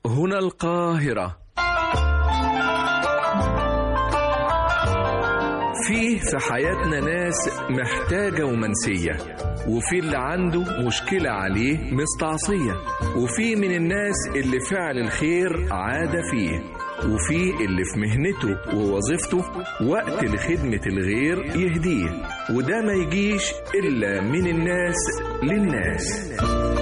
هنا القاهرة فيه في حياتنا ناس محتاجة ومنسية وفي اللي عنده مشكلة عليه مستعصية وفي من الناس اللي فعل الخير عادة فيه وفي اللي في مهنته ووظيفته وقت لخدمة الغير يهديه وده ما يجيش إلا من الناس للناس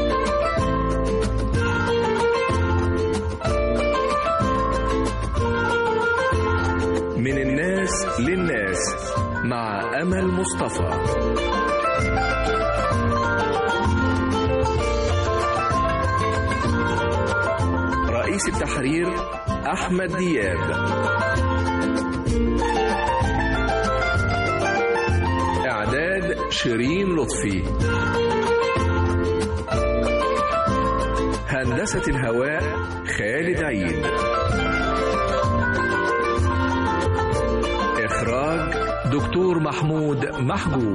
من الناس للناس مع أمل مصطفى رئيس التحرير أحمد دياب إعداد شيرين لطفي هندسة الهواء خالد عيد إخراج دكتور محمود محجوب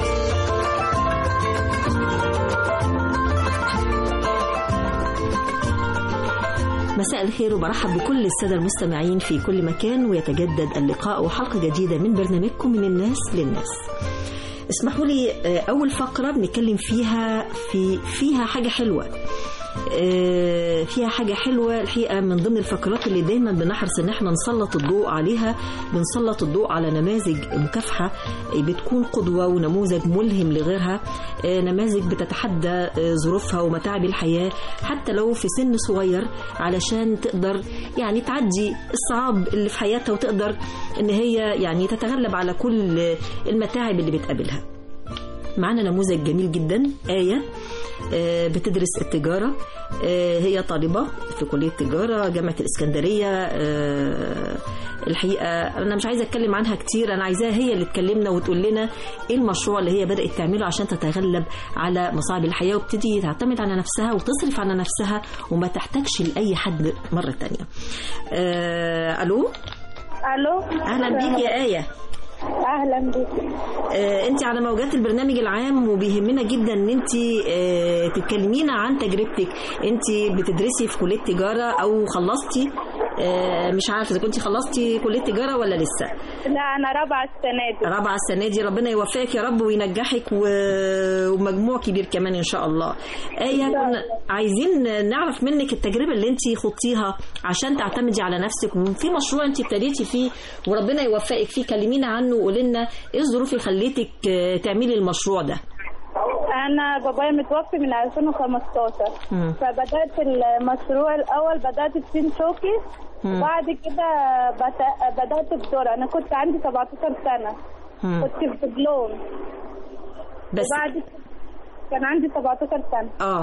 مساء الخير وبرحب بكل السادة المستمعين في كل مكان ويتجدد اللقاء وحلقة جديدة من برنامجكم من الناس للناس اسمحوا لي آه، أول فقرة بنتكلم فيها في فيها حاجة حلوة آه، فيها حاجة حلوة الحقيقة من ضمن الفقرات اللي دايما بنحرص ان احنا نسلط الضوء عليها بنسلط الضوء على نماذج مكافحة آه، بتكون قدوة ونموذج ملهم لغيرها آه، نماذج بتتحدى آه، ظروفها ومتاعب الحياة حتى لو في سن صغير علشان تقدر يعني تعدي الصعاب اللي في حياتها وتقدر ان هي يعني تتغلب على كل آه، المتاعب اللي بتقابلها معانا نموذج جميل جدا آية آه، بتدرس التجارة آه، هي طالبة في كلية تجارة جامعة الإسكندرية آه، الحقيقة أنا مش عايزة أتكلم عنها كتير أنا عايزاها هي اللي تكلمنا وتقول لنا إيه المشروع اللي هي بدأت تعمله عشان تتغلب على مصاعب الحياة وبتدي تعتمد على نفسها وتصرف على نفسها وما تحتاجش لأي حد مرة تانية آه، ألو الو أهلا بيك يا آية اهلا بك آه، انت على موجات البرنامج العام وبيهمنا جدا ان انت آه، تتكلمينا عن تجربتك انت بتدرسي في كليه تجاره او خلصتي آه، مش عارفه اذا كنت خلصتي كليه تجاره ولا لسه لا انا رابعه السنه دي رابعه السنه دي ربنا يوفقك يا رب وينجحك و- ومجموع كبير كمان ان شاء الله ايه كنا عايزين نعرف منك التجربه اللي انت خضتيها عشان تعتمدي على نفسك وفي مشروع انت ابتديتي فيه وربنا يوفقك فيه كلمينا عنه وقولي لنا ايه الظروف اللي خليتك آه، تعملي المشروع ده انا بابايا متوفي من 2015 مم. فبدات المشروع الاول بدات بسين شوكي مم. بعد كده بت- بدات بدور انا كنت عندي 17 سنه مم. كنت في دبلوم بس وبعد كده كان عندي 17 سنه اه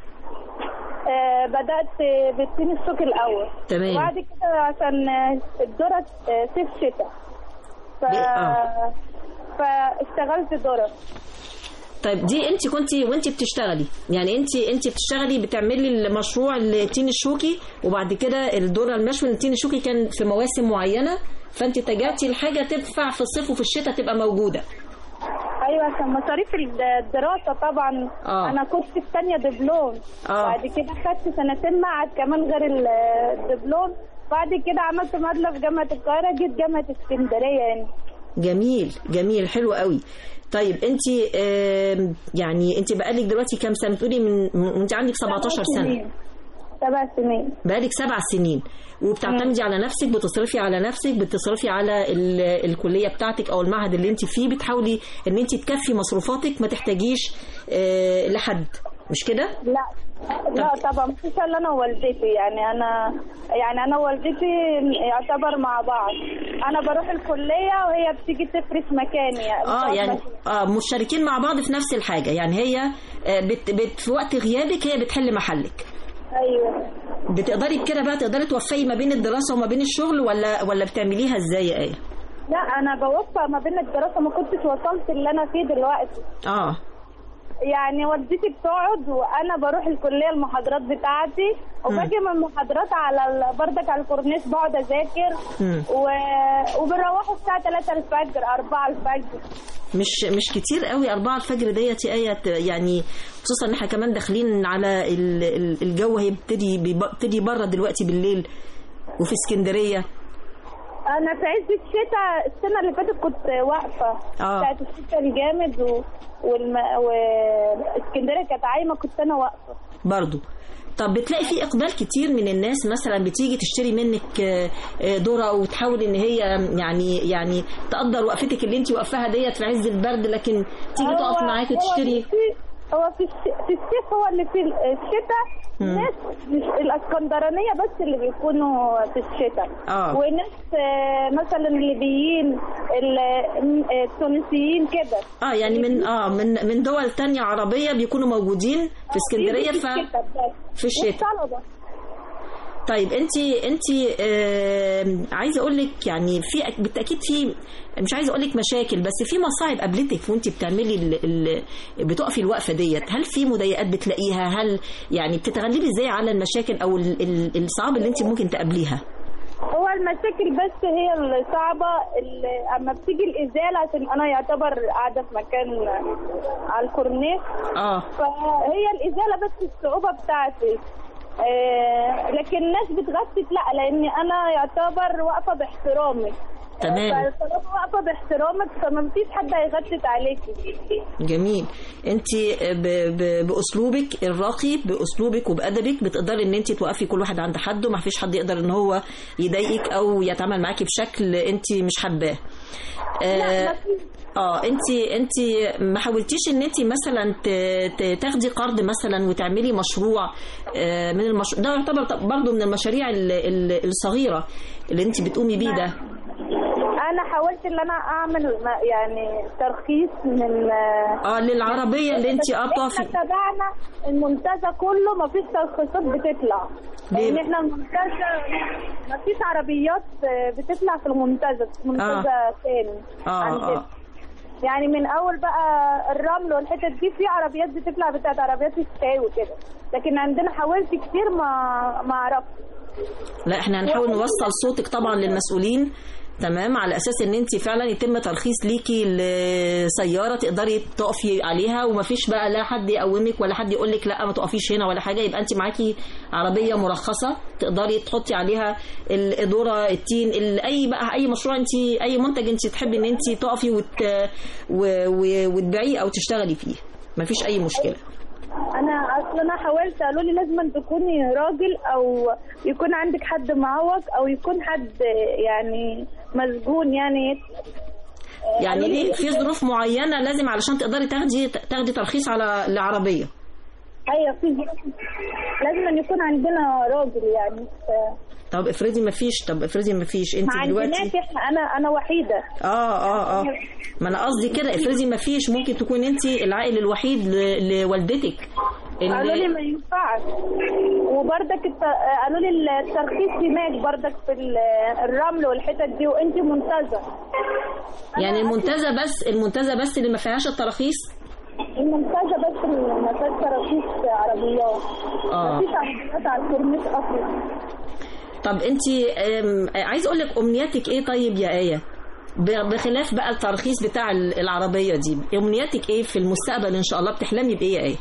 آه، بدات بالسين الشوكي الاول تمام. وبعد كده عشان الذره آه، صيف شتاء ف... ليه؟ آه. فاشتغلت ذره طيب دي انت كنت وانت بتشتغلي يعني انت انت بتشتغلي بتعملي المشروع التين الشوكي وبعد كده الذره المشوي التين الشوكي كان في مواسم معينه فانت اتجهتي لحاجه تنفع في الصيف وفي الشتاء تبقى موجوده ايوه عشان مصاريف الدراسه طبعا آه. انا كنت في ثانيه دبلوم آه. بعد كده خدت سنتين معهد كمان غير ال- الدبلوم بعد كده عملت مدلة في جامعه القاهره جيت جامعه اسكندريه يعني جميل جميل حلو قوي طيب انت يعني انت بقالك دلوقتي كام سنه بتقولي من من- انت عندك 17 سبع سنه سنين. سبع سنين بقالك سبع سنين وبتعتمدي على نفسك بتصرفي على نفسك بتصرفي على ال- الكليه بتاعتك او المعهد اللي انت فيه بتحاولي ان انت تكفي مصروفاتك ما تحتاجيش آه، لحد مش كده لا لا طبعا مفيش الا انا ووالدتي يعني انا يعني انا ووالدتي يعتبر مع بعض انا بروح الكليه وهي بتيجي تفرش مكاني يعني اه يعني اه مشتركين مع بعض في نفس الحاجه يعني هي آه، بت بت في وقت غيابك هي بتحل محلك ايوه بتقدري كده بقى تقدري توفقي ما بين الدراسه وما بين الشغل ولا ولا بتعمليها ازاي يا ايه لا انا بوفق ما بين الدراسه ما كنتش وصلت اللي انا فيه دلوقتي اه يعني والدتي بتقعد وانا بروح الكليه المحاضرات بتاعتي وباجي من المحاضرات على ال- بردك على الكورنيش بقعد اذاكر مم. و... وبنروحوا الساعه 3 الفجر 4 الفجر مش مش كتير قوي أربعة الفجر ديت يا آية يعني خصوصا إن احنا كمان داخلين على ال- ال- الجو هيبتدي بيبتدي يبرد دلوقتي بالليل وفي اسكندرية انا في عز الشتاء السنه اللي فاتت كنت واقفه آه. بتاعت الشتاء الجامد و... والم... واسكندريه كانت عايمه كنت انا واقفه برضو طب بتلاقي في اقبال كتير من الناس مثلا بتيجي تشتري منك آه، آه، ذره وتحاول ان هي يعني يعني تقدر وقفتك اللي انت واقفاها ديت في عز البرد لكن تيجي هو- تقف معاكي هو تشتري في هو في, الش... في الصيف هو اللي في الشتاء مم. ناس مش الاسكندرانيه بس اللي بيكونوا في الشتاء آه. وناس آه، مثلا الليبيين ال- آه، التونسيين كده اه يعني من اه من من دول تانية عربية بيكونوا موجودين في اسكندرية في ف الشتاء بس. في الشتاء. والطلبة. طيب انت انت آه عايزه اقول لك يعني في بالتاكيد في مش عايزه اقول لك مشاكل بس في مصاعب قابلتك وانت بتعملي ال ال بتقفي الوقفه ديت هل في مضايقات بتلاقيها هل يعني بتتغلبي ازاي على المشاكل او ال ال الصعاب اللي انت ممكن تقابليها هو المشاكل بس هي الصعبة اللي اما بتيجي الازالة عشان انا يعتبر قاعدة في مكان على الكورنيش اه فهي الازالة بس الصعوبة بتاعتي آه لكن الناس بتغثت لا لاني انا يعتبر واقفة باحترامي تمام. فطالما واقفة باحترامك فما فيش حد هيغثت عليكي جميل انت ب- ب- باسلوبك الراقي باسلوبك وبادبك بتقدري ان انت توقفي كل واحد عند حده ما فيش حد يقدر ان هو يضايقك او يتعامل معاكي بشكل انت مش حباه لا آه، ما فيش اه انت انت ما حاولتيش ان انت مثلا ت- ت- تاخدي قرض مثلا وتعملي مشروع آه، من المشروع ده يعتبر ط- برضو من المشاريع ال- ال- الصغيره اللي انت بتقومي بيه ده انا حاولت ان انا اعمل ما- يعني ترخيص من اه للعربيه اللي انت اه احنا بتقفي تبعنا المنتزه كله ما فيش ترخيصات بتطلع ليه؟ لان احنا المنتزه ما فيش عربيات بتطلع في المنتزه منتزه ثاني اه عندنا اه يعني من اول بقى الرمل والحتت دي في عربيات بتطلع بتاعت عربيات الشاي وكده لكن عندنا حاولت كتير ما ما عرفتش لا احنا هنحاول نوصل صوتك طبعا للمسؤولين تمام على اساس ان انت فعلا يتم ترخيص ليكي لسياره تقدري تقفي عليها ومفيش بقى لا حد يقومك ولا حد يقول لك لا ما تقفيش هنا ولا حاجه يبقى انت معاكي عربيه مرخصه تقدري تحطي عليها الذره التين ال- اي بقى اي مشروع انت اي منتج انت تحبي ان انت تقفي وت... و... و... وتبيعيه او تشتغلي فيه مفيش اي مشكله انا اصلا انا حاولت قالوا لي لازم أن تكوني راجل او يكون عندك حد معوق او يكون حد يعني مسجون يعني يعني ليه في ظروف معينه لازم علشان تقدري تاخدي تاخدي ترخيص على العربيه ايوه في ظروف. لازم أن يكون عندنا راجل يعني ف- طب افرضي ما فيش طب افرضي ما فيش انت ما دلوقتي عندناش احنا انا انا وحيده اه اه اه ما انا قصدي كده افرضي ما فيش ممكن تكون انت العائل الوحيد ل- لوالدتك اللي- قالوا لي ما ينفعش وبرضك الت... قالوا لي الترخيص هناك برضك في ال- الرمل والحتت دي وانت منتزه يعني المنتزه بس المنتزه بس اللي ما فيهاش التراخيص المنتزه بس اللي ما فيهاش تراخيص عربيات اه مفيش عربيات على الكورنيش اصلا طب انت عايز اقول لك امنياتك ايه طيب يا ايه ب- بخلاف بقى الترخيص بتاع ال- العربيه دي امنياتك ايه في المستقبل ان شاء الله بتحلمي بايه يا ايه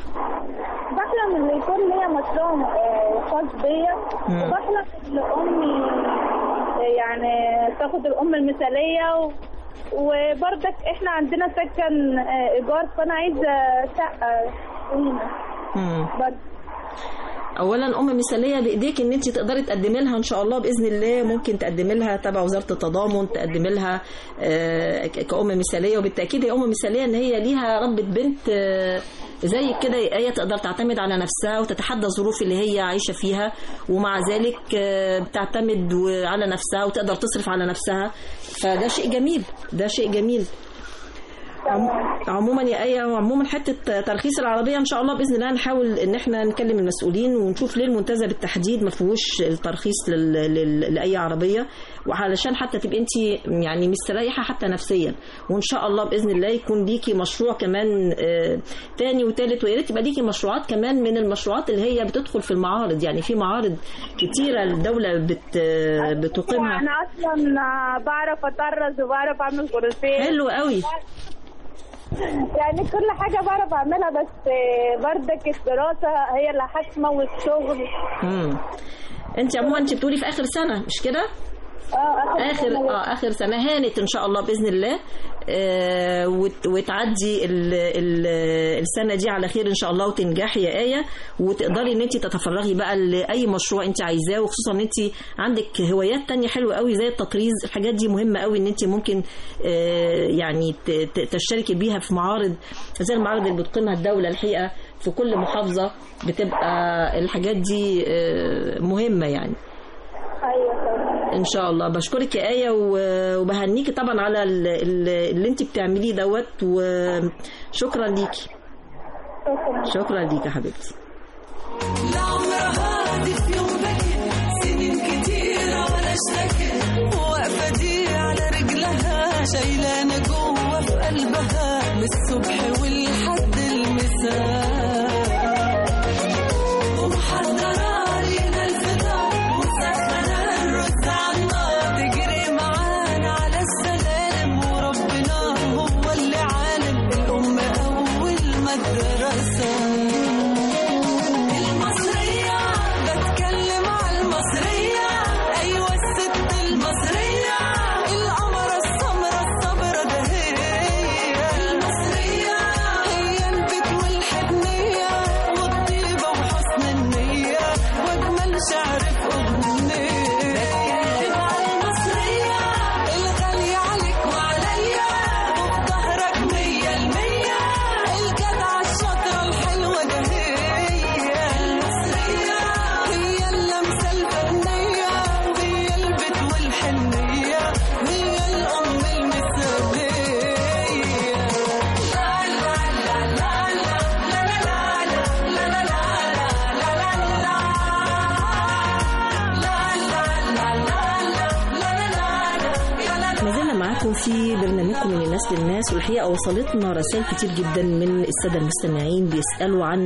بحلم ان يكون ليا مشروع آه، خاص بيا مم. وبحلم ان امي آه، يعني تاخد الام المثاليه و... وبرضك احنا عندنا سكن آه، ايجار فانا عايزه شقه هنا مم. برضه اولا ام مثاليه بايديك ان انت تقدري تقدمي لها ان شاء الله باذن الله ممكن تقدمي لها تبع وزاره التضامن تقدمي لها آه، ك- كأم مثاليه وبالتاكيد هي ام مثاليه ان هي ليها ربة بنت آه، زي كده هي تقدر تعتمد على نفسها وتتحدى الظروف اللي هي عايشه فيها ومع ذلك آه، بتعتمد و- على نفسها وتقدر تصرف على نفسها فده شيء جميل ده شيء جميل عم- عموما يا ايه وعموما حته ترخيص العربيه ان شاء الله باذن الله نحاول ان احنا نكلم المسؤولين ونشوف ليه المنتزه بالتحديد ما فيهوش الترخيص لل... لل... لاي عربيه وعلشان حتى تبقي انت يعني مستريحه حتى نفسيا وان شاء الله باذن الله يكون ليكي مشروع كمان آه، تاني وتالت ويا ريت يبقى ليكي مشروعات كمان من المشروعات اللي هي بتدخل في المعارض يعني في معارض كتيره الدوله بت... بتقيمها انا اصلا بعرف اطرز وبعرف اعمل كروسيه حلو قوي يعني كل حاجه بعرف اعملها بس بردك الدراسه هي اللي حاكمه والشغل امم انت عموما انت بتقولي في اخر سنه مش كده اه اخر اه اخر سنه هانت ان شاء الله باذن الله آه وت- وتعدي ال ال السنه دي على خير ان شاء الله وتنجحي يا ايه وتقدري ان انت تتفرغي بقى لاي مشروع انت عايزاه وخصوصا ان انت عندك هوايات تانية حلوه قوي زي التطريز الحاجات دي مهمه قوي ان انت ممكن آه يعني ت- ت- تشتركي بيها في معارض زي المعارض اللي بتقيمها الدوله الحقيقه في كل محافظه بتبقى الحاجات دي آه مهمه يعني ايوه طبعا ان شاء الله بشكرك يا ايه و- وبهنيكي طبعا على ال- ال- اللي انت بتعمليه دوت وشكرا ليكي شكرا ليكي يا حبيبتي لعمرها هادي في يوم بكت سنين كتيرة ولا اشتكت واقفة دي على رجلها شايلانة جوه في قلبها من الصبح والحد المساء ومحضرة لينا الفطار وسخنة الرز على النار تجري معانا على السلالم وربنا هو اللي عالم الأم أول مدرسة المصرية بتكلم على المصرية أيوة الست المصرية القمرة السمرة الصبرة ده هي المصرية هي البيت والحنية والطيبة وحسن النية وأجمل شعر في أغنية بتكلم على المصرية الغالية عليك وعليا وفي ظهرك مية المية الجدعة الشاطرة الحلوة ده هي المصرية هي اللمسة الفنية وهي البيت والحنية وهي الأم المثالية لا لا لا لا لا لا لا لا لا لا ما زلنا معاكم في برنامجكم من الناس للناس والحقيقه وصلتنا رسائل كتير جدا من الساده المستمعين بيسالوا عن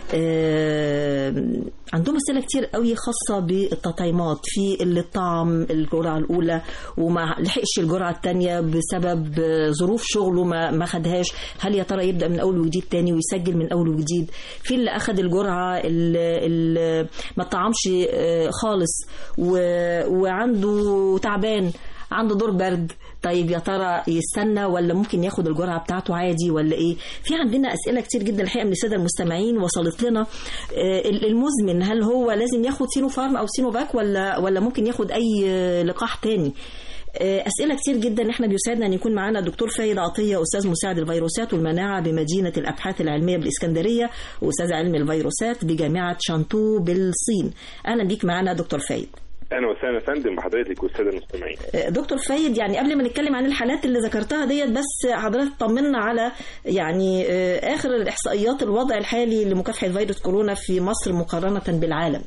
آه عندهم اسئله كتير قوي خاصه بالتطعيمات في اللي طعم الجرعه الاولى وما لحقش الجرعه الثانيه بسبب آه، ظروف شغله ما ما خدهاش هل يا ترى يبدا من اول وجديد تاني ويسجل من اول وجديد في اللي اخذ الجرعه اللي, اللي ما طعمش آه، خالص و- وعنده تعبان عنده دور برد طيب يا ترى يستنى ولا ممكن ياخد الجرعه بتاعته عادي ولا ايه في عندنا اسئله كتير جدا الحقيقه من الساده المستمعين وصلت لنا آه، المزمن هل هو لازم ياخد سينو فارم او سينوفاك ولا ولا ممكن ياخد اي آه، لقاح تاني آه، اسئله كتير جدا احنا بيسعدنا ان يكون معانا الدكتور فايد عطيه استاذ مساعد الفيروسات والمناعه بمدينه الابحاث العلميه بالاسكندريه واستاذ علم الفيروسات بجامعه شانتو بالصين اهلا بيك معانا دكتور فايد اهلا وسهلا يا فندم بحضرتك والساده المستمعين دكتور فايد يعني قبل ما نتكلم عن الحالات اللي ذكرتها ديت بس حضرتك طمنا على يعني آه، اخر الاحصائيات الوضع الحالي لمكافحه فيروس كورونا في مصر مقارنه بالعالم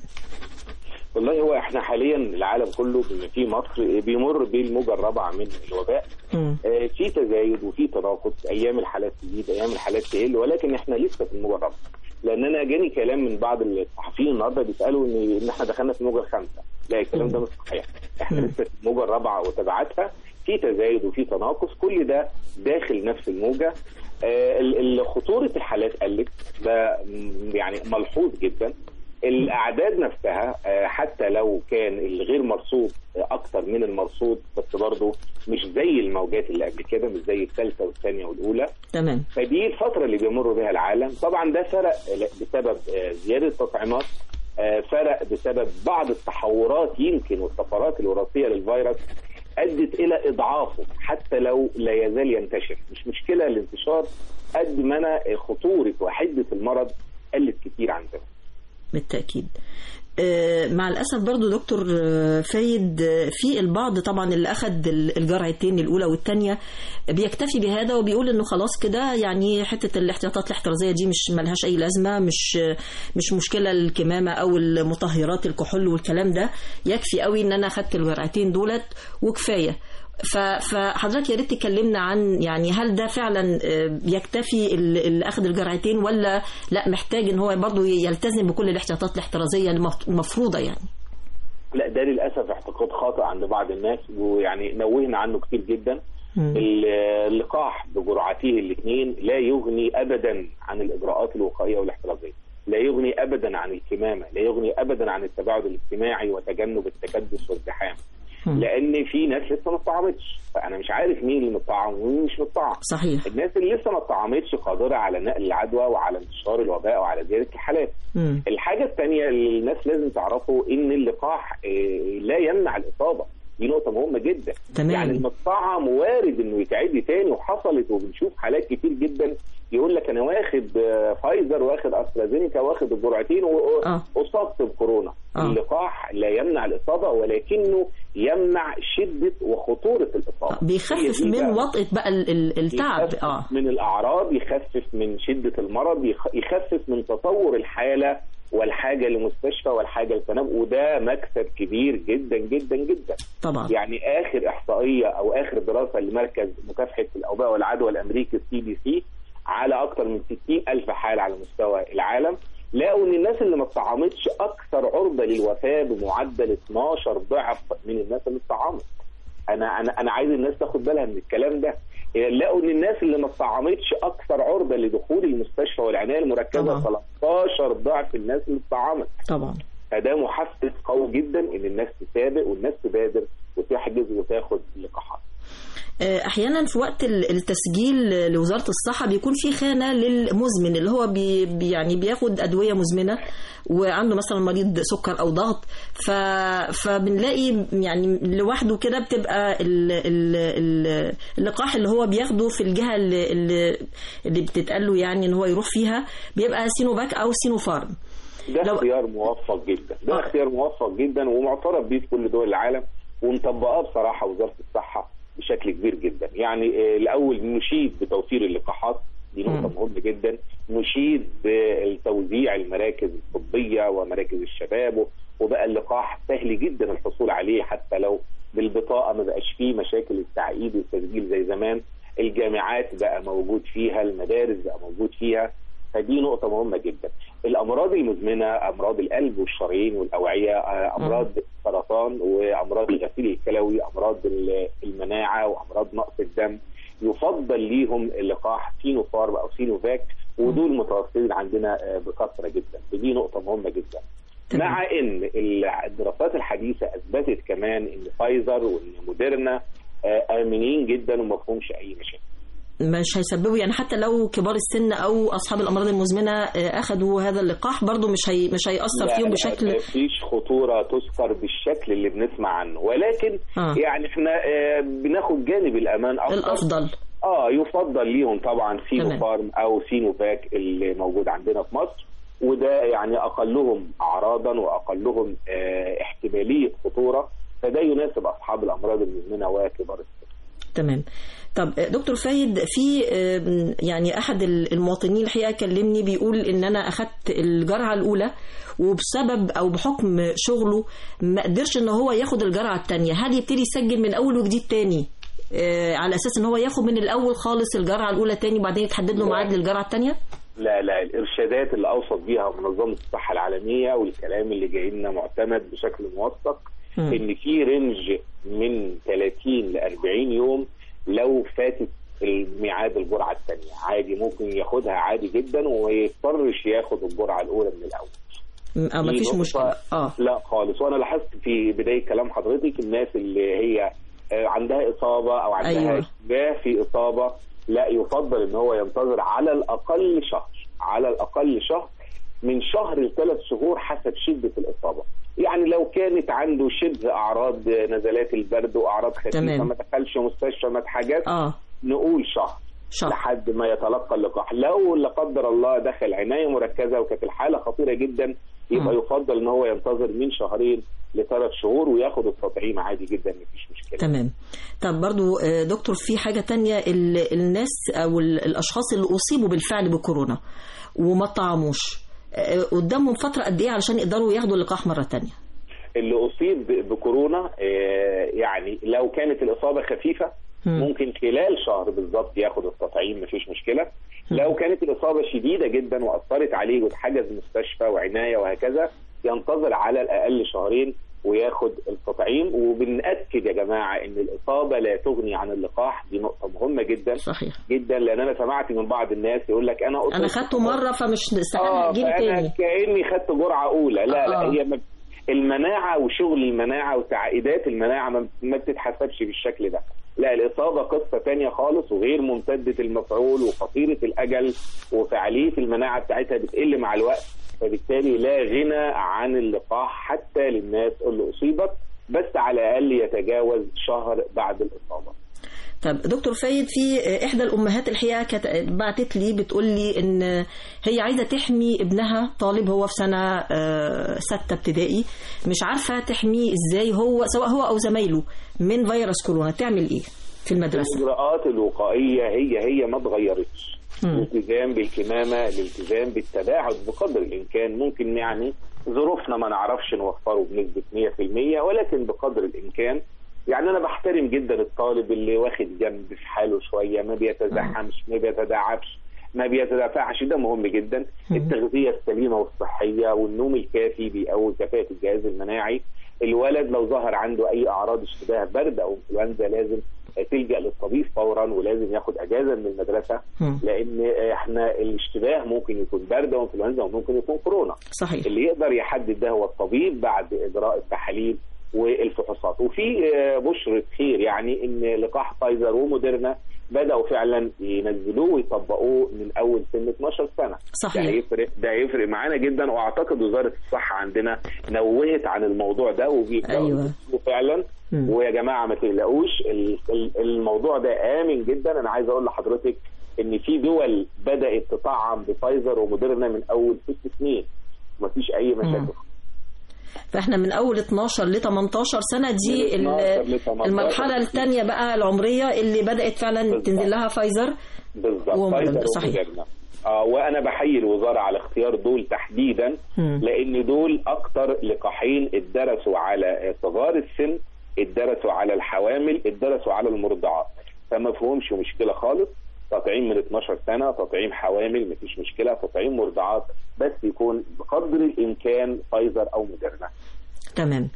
والله هو احنا حاليا العالم كله بما فيه مصر بيمر بالموجه الرابعه من الوباء مم. آه، في تزايد وفي تناقص ايام الحالات تزيد ايام الحالات تقل ولكن احنا لسه في الموجه الرابعه لان انا جاني كلام من بعض الصحفيين النهارده بيسالوا ان ان احنا دخلنا في الموجه الخامسه لا الكلام ده مش صحيح احنا مم. لسه في الموجه الرابعه وتبعاتها في تزايد وفي تناقص كل ده داخل نفس الموجه آه، ال- ال- خطوره الحالات قلت ده م- يعني ملحوظ جدا الاعداد نفسها آه، حتى لو كان الغير مرصود آه، اكتر من المرصود بس برضه مش زي الموجات اللي قبل كده مش زي الثالثه والثانيه والاولى تمام فدي الفتره اللي بيمر بها العالم طبعا ده فرق بسبب آه، زياده التطعيمات آه، فرق بسبب بعض التحورات يمكن والطفرات الوراثيه للفيروس ادت الى اضعافه حتى لو لا يزال ينتشر مش مشكله الانتشار قد ما انا خطوره وحده المرض قلت كتير عندنا بالتاكيد آه، مع الاسف برضو دكتور آه، فايد آه، في البعض طبعا اللي اخذ ال- الجرعتين الاولى والثانيه بيكتفي بهذا وبيقول انه خلاص كده يعني حته الاحتياطات الاحترازيه دي مش ملهاش اي لازمه مش مش مشكله الكمامه او المطهرات الكحول والكلام ده يكفي قوي ان انا اخذت الجرعتين دولت وكفايه ف- فحضرتك يا ريت تكلمنا عن يعني هل ده فعلا آه، يكتفي ال- ال- اخذ الجرعتين ولا لا محتاج ان هو برضه يلتزم بكل الاحتياطات الاحترازيه المفروضه يعني لا ده للاسف اعتقاد خاطئ عند بعض الناس ويعني نوهنا عنه كتير جدا مم. اللقاح بجرعتيه الاثنين لا يغني ابدا عن الاجراءات الوقائيه والاحترازيه لا يغني ابدا عن الكمامه لا يغني ابدا عن التباعد الاجتماعي وتجنب التكدس والزحام مم. لان في ناس لسه ما اتطعمتش فانا مش عارف مين اللي متطعم ومين مش متطعم صحيح الناس اللي لسه ما اتطعمتش قادره على نقل العدوى وعلى انتشار الوباء وعلى زياده الحالات مم. الحاجة الثانية اللي الناس لازم تعرفه إن اللقاح آه، لا يمنع الإصابة دي نقطة مهمة جدا تمام. يعني المطعم وارد إنه يتعدي تاني وحصلت وبنشوف حالات كتير جدا يقول لك أنا واخد آه، فايزر واخد أسترازينيكا واخد الجرعتين آه. وأصبت بكورونا آه. اللقاح لا يمنع الإصابة ولكنه يمنع شدة وخطورة الإصابة هي بيخفف دي من بقى. وطئة بقى ال- ال- التعب يخفف اه من الاعراض يخفف من شده المرض يخ- يخفف من تطور الحاله والحاجه لمستشفى والحاجه لتنبؤ وده مكسب كبير جدا جدا جدا طبعا يعني اخر احصائيه او اخر دراسه لمركز مكافحه الاوباء والعدوى الامريكي السي دي سي على اكثر من 60 الف حاله على مستوى العالم لقوا ان الناس اللي ما اتطعمتش اكثر عرضه للوفاه بمعدل 12 ضعف من الناس اللي اتطعمت انا انا انا عايز الناس تاخد بالها من الكلام ده لقوا ان الناس اللي ما اتطعمتش اكثر عرضه لدخول المستشفى والعنايه المركزه طبعا. 13 ضعف الناس اللي اتطعمت طبعا فده محفز قوي جدا ان الناس تسابق والناس تبادر وتحجز وتاخد لقاحات آه، احيانا في وقت ال- التسجيل لوزاره الصحه بيكون في خانه للمزمن اللي هو بي بي- يعني بياخد ادويه مزمنه وعنده مثلا مريض سكر او ضغط ف فبنلاقي يعني لوحده كده بتبقى ال ال ال اللقاح اللي هو بياخده في الجهه اللي اللي, اللي بتتقال له يعني ان هو يروح فيها بيبقى سينوفاك او سينوفارم ده لو- اختيار موفق جدا ده آه. اختيار موفق جدا ومعترف بيه في كل دول العالم ومطبقاه بصراحه وزاره الصحه بشكل كبير جدا يعني آه، الاول نشيد بتوفير اللقاحات دي نقطه مم. مهمه جدا نشيد بتوزيع المراكز الطبيه ومراكز الشباب وبقى اللقاح سهل جدا الحصول عليه حتى لو بالبطاقه ما بقاش فيه مشاكل التعقيد والتسجيل زي زمان الجامعات بقى موجود فيها المدارس بقى موجود فيها فدي نقطة مهمة جدا. الأمراض المزمنة أمراض القلب والشرايين والأوعية آه، أمراض السرطان وأمراض الغسيل الكلوي أمراض ال- المناعة وأمراض نقص الدم يفضل ليهم اللقاح سينوفارم أو سينوفاك ودول متوفرين عندنا آه، بكثرة جدا ودي نقطة مهمة جدا. تمام. مع ان ال- الدراسات الحديثه اثبتت كمان ان فايزر وان موديرنا آه، امنين جدا وما فيهمش اي مشاكل. مش هيسببوا يعني حتى لو كبار السن او اصحاب الامراض المزمنه آه، اخذوا هذا اللقاح برضو مش هي مش هياثر لا، فيهم لا، بشكل مفيش خطوره تذكر بالشكل اللي بنسمع عنه ولكن آه. يعني احنا آه، بناخد جانب الامان اكتر الافضل اه يفضل ليهم طبعا سينوفارم او سينوفاك اللي موجود عندنا في مصر وده يعني اقلهم اعراضا واقلهم آه احتماليه خطوره فده يناسب اصحاب الامراض المزمنه وكبار السن تمام طب آه، دكتور فايد في آه، يعني احد المواطنين الحقيقه كلمني بيقول ان انا اخذت الجرعه الاولى وبسبب او بحكم شغله ما قدرش ان هو ياخد الجرعه الثانيه هل يبتدي يسجل من اول وجديد تاني آه، على اساس ان هو ياخد من الاول خالص الجرعه الاولى تاني وبعدين يتحدد له لا. ميعاد للجرعه الثانيه لا لا الارشادات اللي اوصت بيها منظمه الصحه العالميه والكلام اللي جاي لنا معتمد بشكل موثق مم. ان في رينج من 30 ل 40 يوم لو فاتت الميعاد الجرعه الثانيه عادي ممكن ياخدها عادي جدا وما يضطرش ياخد الجرعه الاولى من الاول م- اه دي مفيش نقطة- مشكله اه لا خالص وانا لاحظت في بدايه كلام حضرتك الناس اللي هي آه، عندها اصابه او عندها أيوة. اشتباه في اصابه لا يفضل ان هو ينتظر على الاقل شهر على الاقل شهر من شهر لثلاث شهور حسب شده الاصابه يعني لو كانت عنده شبه اعراض نزلات البرد واعراض خفيفه تمام. ما دخلش مستشفى ما اتحجزش اه نقول شهر شهر لحد ما يتلقى اللقاح لو لا قدر الله دخل عنايه مركزه وكانت الحاله خطيره جدا يبقى يفضل ان هو ينتظر من شهرين لثلاث شهور وياخد التطعيم عادي جدا مفيش مشكله تمام طب برضو آه، دكتور في حاجة تانية ال- الناس أو ال- الأشخاص اللي أصيبوا بالفعل بكورونا وما طعموش آه، قدامهم فترة قد إيه علشان يقدروا ياخدوا اللقاح مرة تانية اللي اصيب ب- بكورونا آه، يعني لو كانت الاصابه خفيفه مم. ممكن خلال شهر بالظبط ياخد التطعيم مفيش مشكله لو كانت الاصابه شديده جدا واثرت عليه واتحجز مستشفى وعنايه وهكذا ينتظر على الاقل شهرين وياخد التطعيم وبنأكد يا جماعه ان الاصابه لا تغني عن اللقاح دي نقطه مهمه جدا صحيح جدا لان انا سمعت من بعض الناس يقول لك انا أنا أصبت خدته مرة فمش اه استحالة يجيلي فانا تاني كاني خدت جرعه اولى لا لا آه. هي ما- المناعه وشغل المناعه وتعقيدات المناعه ما- ما بتتحسبش بالشكل ده لا الاصابه قصه تانية خالص وغير ممتده المفعول وقصيره الاجل وفعاليه المناعه بتاعتها بتقل مع الوقت فبالتالي لا غنى عن اللقاح حتى للناس اللي اصيبت بس على الاقل يتجاوز شهر بعد الاصابه طب دكتور فايد في آه، إحدى الأمهات الحقيقة كانت بعتت لي بتقول لي إن هي عايزة تحمي ابنها طالب هو في سنة آه، ستة ابتدائي مش عارفة تحميه إزاي هو سواء هو أو زمايله من فيروس كورونا تعمل إيه في المدرسة الاجراءات الوقائيه هي هي ما اتغيرتش مم. الالتزام بالكمامه الالتزام بالتباعد بقدر الامكان ممكن يعني ظروفنا ما نعرفش نوفره بنسبه 100% ولكن بقدر الامكان يعني انا بحترم جدا الطالب اللي واخد جنب في حاله شويه ما بيتزحمش ما بيتداعبش ما بيتدافعش ده مهم جدا التغذيه السليمه والصحيه والنوم الكافي بيقوي كفاءه الجهاز المناعي الولد لو ظهر عنده اي اعراض اشتباه برد او انفلونزا لازم تلجا للطبيب فورا ولازم ياخد اجازه من المدرسه مم. لان احنا الاشتباه ممكن يكون برد وانفلونزا وممكن يكون كورونا صحيح اللي يقدر يحدد ده هو الطبيب بعد اجراء التحاليل والفحوصات وفي آه، بشرة خير يعني ان لقاح فايزر وموديرنا بداوا فعلا ينزلوه ويطبقوه من اول سن 12 سنه صحيح. ده هيفرق ده هيفرق معانا جدا واعتقد وزاره الصحه عندنا نوهت عن الموضوع ده وبيبداوا أيوة. ينزلوه فعلا مم. ويا جماعه ما تقلقوش ال- ال- الموضوع ده امن جدا انا عايز اقول لحضرتك ان في دول بدات تطعم بفايزر وموديرنا من اول ست سنين مفيش اي مشاكل فاحنا من اول 12 ل 18 سنه دي من ال- 12 ل 18. المرحله الثانيه بقى العمريه اللي بدات فعلا بالظبط. تنزل لها فايزر بالظبط وموديرنا، فايزر صحيح. وموديرنا. آه وانا بحيي الوزاره على اختيار دول تحديدا مم. لان دول اكتر لقاحين اتدرسوا على صغار السن اتدرسوا على الحوامل اتدرسوا على المرضعات فما فيهمش مشكله خالص تطعيم من 12 سنه تطعيم حوامل مفيش مشكله تطعيم مرضعات بس يكون بقدر الامكان فايزر او موديرنا تمام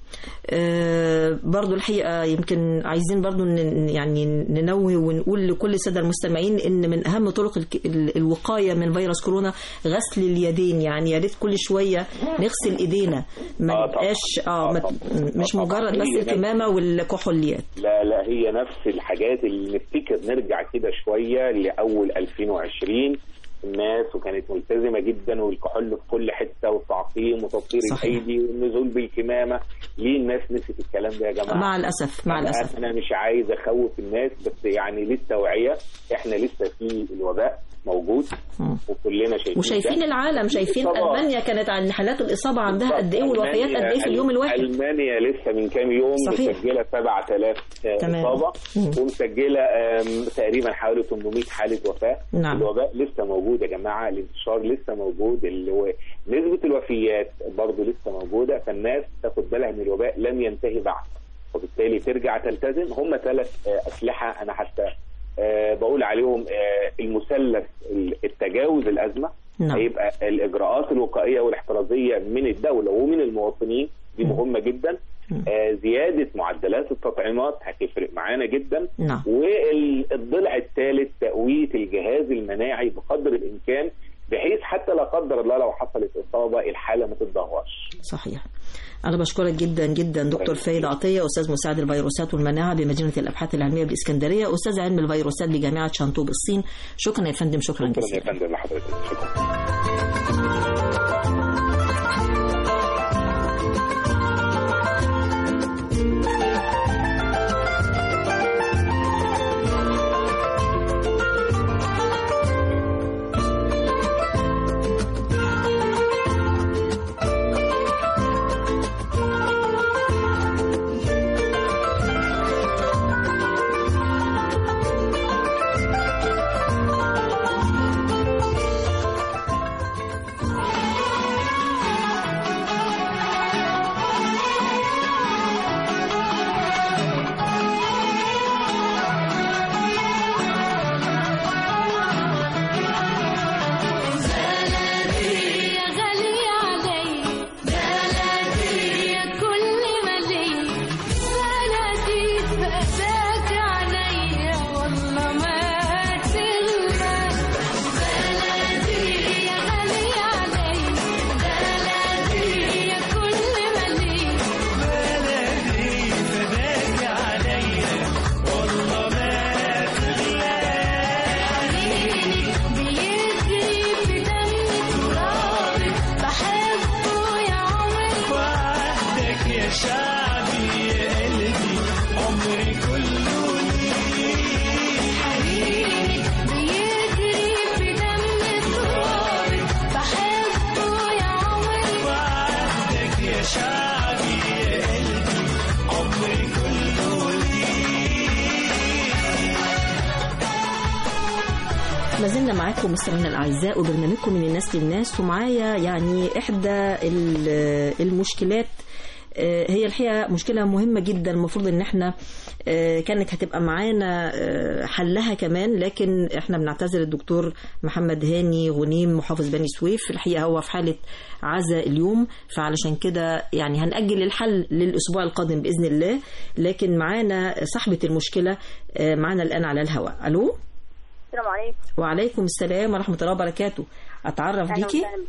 آه برضو الحقيقة يمكن عايزين برضو ن- يعني ننوه ونقول لكل السادة المستمعين ان من اهم طرق الك- ال- الوقاية من فيروس كورونا غسل اليدين يعني يا ريت كل شوية نغسل ايدينا ما آه طبعاً. نبقاش اه آه ما- طبعاً. مش آه طبعاً. مجرد هي بس نفس- الكمامة والكحوليات لا لا هي نفس الحاجات اللي نفتكر نرجع كده شويه لاول 2020 الناس وكانت ملتزمه جدا والكحول في كل حته والتعقيم وتطهير صحيح. الايدي والنزول بالكمامه ليه الناس نسيت الكلام ده يا جماعه؟ مع الاسف مع أنا- الاسف انا مش عايز اخوف الناس بس يعني للتوعيه احنا لسه في الوباء موجود مم. وكلنا شايفين وشايفين ده. العالم شايفين طبعاً. المانيا كانت عن حالات الاصابه عندها قد ايه والوفيات قد ايه في اليوم الواحد المانيا لسه من كام يوم صحيح. مسجله 7000 آه، تمام. اصابه مم. ومسجله آم، تقريبا حوالي 800 حاله وفاه نعم. الوباء لسه موجود يا جماعه الانتشار لسه موجود اللي هو نسبه الوفيات برضه لسه موجوده فالناس تاخد بالها ان الوباء لم ينتهي بعد وبالتالي ترجع تلتزم هم ثلاث آه، اسلحه انا حتى آه، بقول عليهم آه، المثلث التجاوز الازمه نعم. هيبقى الاجراءات الوقائيه والاحترازيه من الدوله ومن المواطنين دي مهمه جدا آه زياده معدلات التطعيمات هتفرق معانا جدا نعم. والضلع الثالث تقويه الجهاز المناعي بقدر الامكان بحيث حتى لا قدر الله لو حصلت اصابه الحاله ما تتدهورش صحيح أنا بشكرك جدا جدا دكتور فايد عطية أستاذ مساعد الفيروسات والمناعة بمدينة الأبحاث العلمية بالإسكندرية أستاذ علم الفيروسات بجامعة شانتو بالصين شكرا يا فندم شكرا شكرا يا جزيلا فندم لحضرتك شكرا ما زلنا معاكم مستمعينا الاعزاء وبرنامجكم من الناس للناس ومعايا يعني احدى ال- المشكلات آه، هي الحقيقه مشكله مهمه جدا المفروض ان احنا آه، كانت هتبقى معانا آه، حلها كمان لكن احنا بنعتذر الدكتور محمد هاني غنيم محافظ بني سويف الحقيقه هو في حاله عزاء اليوم فعلشان كده يعني هنأجل الحل للاسبوع القادم باذن الله لكن معانا صاحبه المشكله آه، معانا الان على الهواء الو السلام عليكم وعليكم السلام ورحمة الله وبركاته أتعرف أهلا بيكي وسهلا.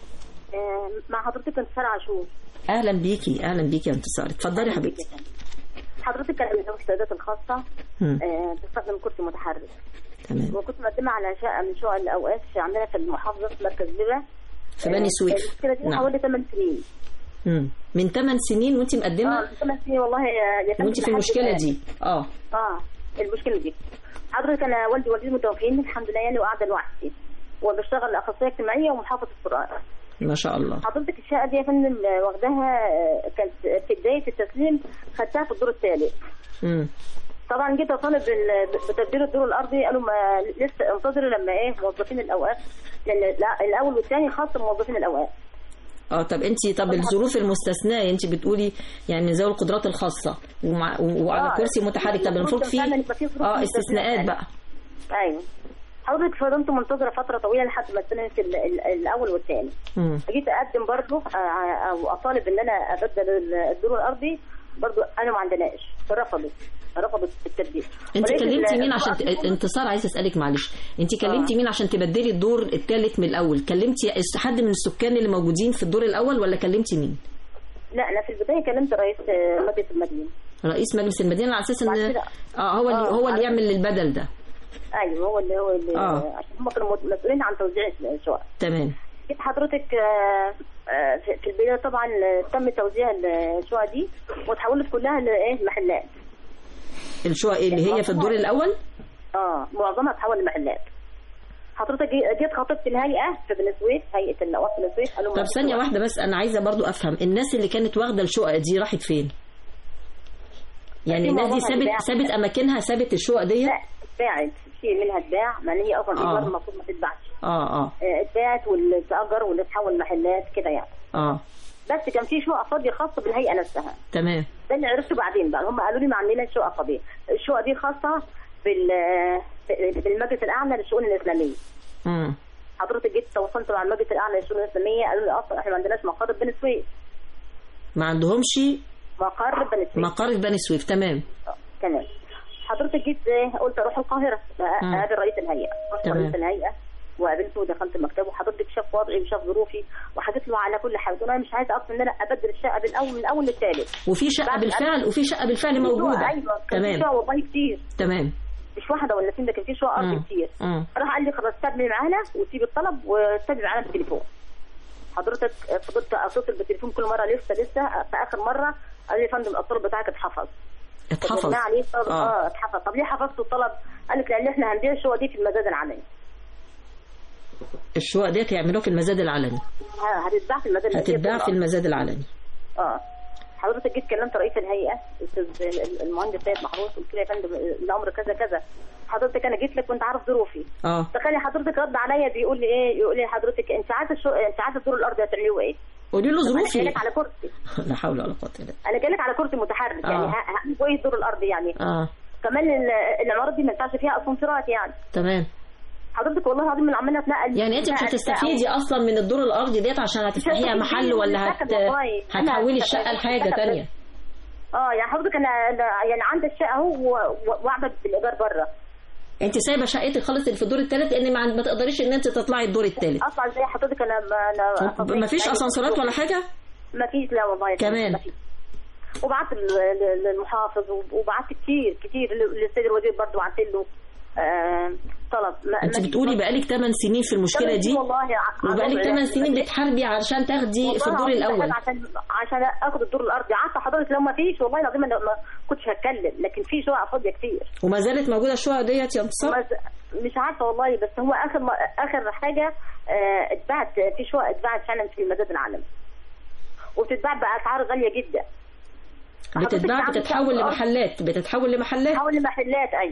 آه، مع حضرتك انتصار عاشور أهلا بيكي أهلا بيكي يا انتصار اتفضلي يا حبيبتي حضرتك انا من ذوي السيدات الخاصه مم. آه، بستخدم كرسي متحرك تمام وكنت مقدمه على شقه من شقق الاوقاف في عندنا في المحافظه في مركز لبا في بني سويف المشكله دي نعم. حوالي 8 سنين مم. من 8 سنين وانت اه مقدمة من 8 سنين والله يا يا فندم وانت في لحد المشكلة الآن. دي اه اه المشكله دي حضرتك انا والدي ووالدتي متوفيين الحمد لله يعني وقاعده لوحدي وبشتغل اخصائيه اجتماعيه ومحافظه القرآن ما شاء الله حضرتك الشقه دي يا فندم آه، واخداها آه، كانت في بدايه التسليم خدتها في الدور الثالث مم. طبعا جيت اطالب ال- بتدبير الدور الارضي قالوا ما لسه انتظروا لما ايه موظفين الاوقاف لان لا- الاول والثاني خاص بموظفين الاوقاف اه طب انت طب الظروف المستثناة انت بتقولي يعني ذوي القدرات الخاصة ومع و- وعلى آه. كرسي متحرك طب المفروض في فعلاً يبقى في ظروف اه مستثناة. استثناءات بقى ايوه حضرتك فضلت منتظره فتره طويله لحد ما استلمت ال- ال- الاول والثاني مم. جيت اقدم برضه آه، او اطالب ان انا ابدل ال- الدور الارضي برضه انا ما عندناش فرفضت رفضت التبديل انت ولقيت كلمتي ال- مين عشان ت... الدور انتصار عايزه اسالك معلش انت كلمتي مين عشان تبدلي الدور الثالث من الاول كلمتي حد من السكان اللي موجودين في الدور الاول ولا كلمتي مين لا انا في البدايه كلمت رئيس آه، مجلس المدينه رئيس مجلس المدينه على اساس بعد ان كده- اه هو اللي آه، هو اللي عارف- يعمل البدل ده ايوه هو اللي هو اللي آه. عشان هم كانوا مسؤولين عن توزيع الشقق تمام جيت حضرتك آه، آه، في في البدايه طبعا آه، تم توزيع الشقق دي وتحولت كلها لايه محلات الشقق اللي هي في الدور الاول اه معظمها اتحول لمحلات حضرتك جي- جيت خاطبت الهيئه في بني سويف هيئه الاوقاف بني سويف قالوا طب ما- ثانيه واحده بس انا عايزه برضو افهم الناس اللي كانت واخده الشقق دي راحت فين يعني في الناس دي معظمها سابت اتباع. سابت اماكنها سابت الشقق ديت لا اتباعت في منها اتباع ما هي اصلا آه. ايجار المفروض ما تتباعش اه اه آه، اتباعت واللي اتاجر واللي اتحول محلات كده يعني اه بس كان في شقق فاضيه خاصه بالهيئه نفسها تمام ده اللي عرفته بعدين بقى هم قالوا لي ما عندنا شقق فاضيه الشقق دي خاصه بال بالمجلس الاعلى للشؤون الاسلاميه امم حضرتك جيت تواصلت مع المجلس الاعلى للشؤون الاسلاميه قالوا لي اصلا احنا ما عندناش مقر في بني سويف ما عندهمش مقر في بني سويف مقر في بني سويف تمام تمام حضرتك جيت آه، قلت اروح القاهره مم. اقابل رئيس الهيئه رحت تمام. رئيس الهيئه وقابلته ودخلت مكتبه وحضرتك شاف وضعي وشاف ظروفي وحكيت له على كل حاجه قلت له انا مش عايزه اصلا ان انا ابدل الشقه من الاول من الاول للثالث وفي شقه بعد بالفعل وفي شقه بالفعل موجوده ايوه كان في تمام شقق والله كتير تمام مش واحده ولا اثنين ده كان في شقق مم. ارض كتير مم. راح قال لي خلاص استقبلي معانا وسيب الطلب واستقبلي معانا بالتليفون حضرتك فضلت اتصل بالتليفون كل مره لسه لسه في اخر مره قال لي يا فندم الطلب بتاعك اتحفظ اتحفظ فقلنا عليه طب اه اه اتحفظ طب ليه حفظت الطلب؟ قال لك لان احنا هنبيع الشقق دي في المزاد العلني الشقق ديت يعملوها في المزاد العلني ها هتتباع في المزاد هتتباع في المزاد العلني اه حضرتك جيت كلمت رئيس الهيئه الاستاذ المهندس سيد محروس قلت له يا فندم الامر كذا كذا حضرتك انا جيت لك وانت عارف ظروفي اه تخيلي حضرتك رد عليا بيقول لي ايه يقول لي حضرتك انت عايزه الشو... انت عايزه الدور الارضي هتعمليه ايه؟ قولي له انا جاي ظروفي لك على كرسي لا حول ولا قوه الا بالله انا جاي لك على كرسي متحرك يعني آه. ه- هعمل ايه الدور الارضي يعني اه كمان ال- العمارات دي ما ينفعش فيها اسانسيرات يعني تمام حضرتك والله العظيم من عماله اتنقل يعني انت مش اتنقل- هتستفيدي اصلا من الدور الارضي ديت عشان هتفتحيها محل ولا هت... هتحولي الشقه لحاجه تانية اه يعني حضرتك انا أنا- يعني عندي الشقه اهو و- و- واعبد بالايجار بره انت سايبه شقتك خالص اللي في الدور الثالث لان ما عند- ما تقدريش ان انت تطلعي الدور الثالث اطلع زي حضرتك انا ما انا ما فيش اسانسيرات ولا حاجه ما فيش لا والله يا فندم، كمان. ما فيش. وبعت ل- ل- للمحافظ وبعت كتير كتير للسيد الوزير برضو بعت له آه طلب ما انت ما فيش بتقولي برضو. بقالك 8 سنين في المشكله تمن دي سنين والله ع- وبقالك عظيم. 8 سنين بتحاربي علشان تاخدي في والله الدور العظيم الاول عشان عشان اخد الدور الارضي عارفه حضرتك لو ما فيش والله العظيم انا ما كنتش هتكلم لكن في شقق فاضيه كتير وما زالت موجوده الشقق ديت يا انتصار بس- مش عارفه والله بس هو اخر ما اخر حاجه آه، اتباعت في شقق اتباعت فعلا في المزاد العالمي وبتتباع باسعار غاليه جدا بتتباع حضرتك بتتحول عندك- لمحلات بتتحول لمحلات تحول لمحلات ايوه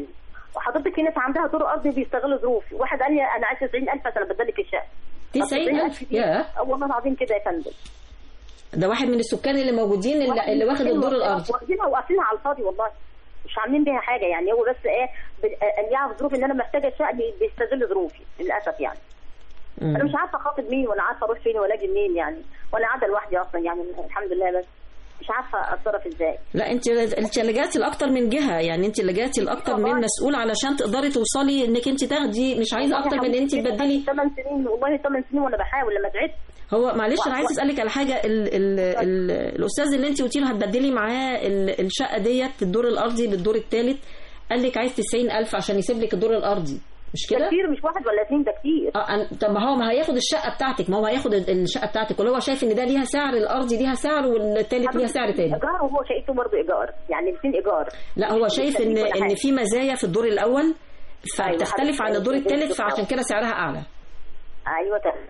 وحضرتك في ناس عندها دور ارضي بيستغلوا ظروفي واحد قال لي انا عايز 90000 عشان ابدل لك الشقه 90000 دي- ياه آه والله العظيم كده يا فندم ده واحد من السكان اللي موجودين اللي, اللي واخد الدور الارضي واخدينها وقافلينها على الفاضي والله مش عاملين بيها حاجه يعني هو بس ايه ب- آه، اللي يعرف ظروفي ان انا محتاجه الشقه بي- بيستغل ظروفي للاسف يعني مم. انا مش عارفه اخاطب مين ولا عارفه اروح فين ولا اجي منين يعني وانا قاعده لوحدي اصلا يعني الحمد لله بس مش عارفه اتصرف ازاي لا انت انت لجأتي لاكتر من جهه يعني انت لجأتي لاكتر من مسؤول علشان تقدري توصلي انك انت تاخدي مش عايزه اكتر من ان انت تبدلي 8 سنين والله 8 سنين وانا بحاول لما تعبت هو معلش انا عايز اسالك على حاجه ال ال ال الاستاذ اللي انت قلتي له هتبدلي معاه ال- الشقه ديت الدور الارضي للدور الثالث قال لك عايز 90000 عشان يسيب لك الدور الارضي مش ده كده؟ كتير مش واحد ولا اثنين ده كتير اه أن- طب ما هو ما هياخد الشقه بتاعتك ما هو هياخد ال- الشقه بتاعتك ولا هو شايف ان ده ليها سعر الارضي ليها سعر والثالث ليها سعر تاني ايجار وهو شقته برضه ايجار يعني الاثنين ايجار لا هو مش شايف ان تكليف ولا ان حاجة. في مزايا في الدور الاول فبتختلف عن الدور حضرتك. الثالث فعشان كده سعرها اعلى ايوه تمام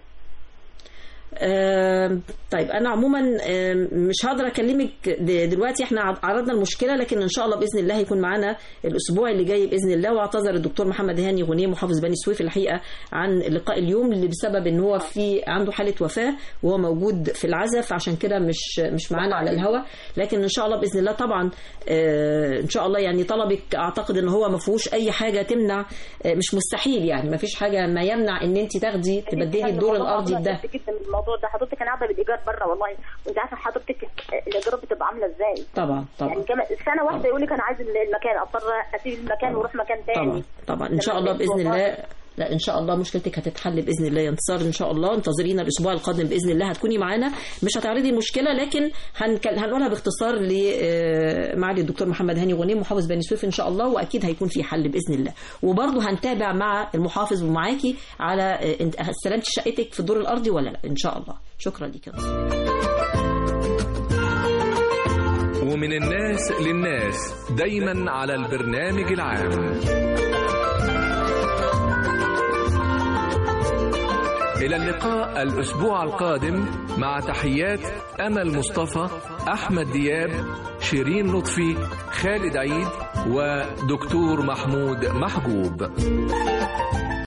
آم، طيب انا عموما آم، مش هقدر اكلمك د- دلوقتي احنا عر- عرضنا المشكله لكن ان شاء الله باذن الله هيكون معانا الاسبوع اللي جاي باذن الله واعتذر الدكتور محمد هاني غنيه محافظ بني سويف الحقيقه عن اللقاء اليوم اللي بسبب ان هو في عنده حاله وفاه وهو موجود في العزف عشان كده مش مش معانا على الهوا لكن ان شاء الله باذن الله طبعا آه، ان شاء الله يعني طلبك اعتقد ان هو ما فيهوش اي حاجه تمنع آه، مش مستحيل يعني ما فيش حاجه ما يمنع ان انت تاخدي تبدلي الدور والله الارضي أنا بده تعبت جدا من الموضوع ده حضرتك انا قاعده بالايجار بره والله وانت عارفه حضرتك الايجارات بتبقى عامله ازاي طبعا طبعا يعني كمان سنه واحده يقول لك انا عايز المكان اضطر اسيب المكان واروح مكان تاني طبعا طبعا ان شاء الله باذن الله لا ان شاء الله مشكلتك هتتحل باذن الله يا انتصار ان شاء الله انتظرينا الاسبوع القادم باذن الله هتكوني معانا مش هتعرضي المشكله لكن هنكل... هنقولها باختصار لمعالي الدكتور محمد هاني غنيم محافظ بني سويف ان شاء الله واكيد هيكون في حل باذن الله وبرضه هنتابع مع المحافظ ومعاكي على آه، انت استلمتي شقتك في الدور الارضي ولا لا ان شاء الله شكرا لك يا انتصار ومن الناس للناس دايما على البرنامج العام إلى اللقاء الأسبوع القادم مع تحيات أمل مصطفى أحمد دياب شيرين لطفي خالد عيد ودكتور محمود محجوب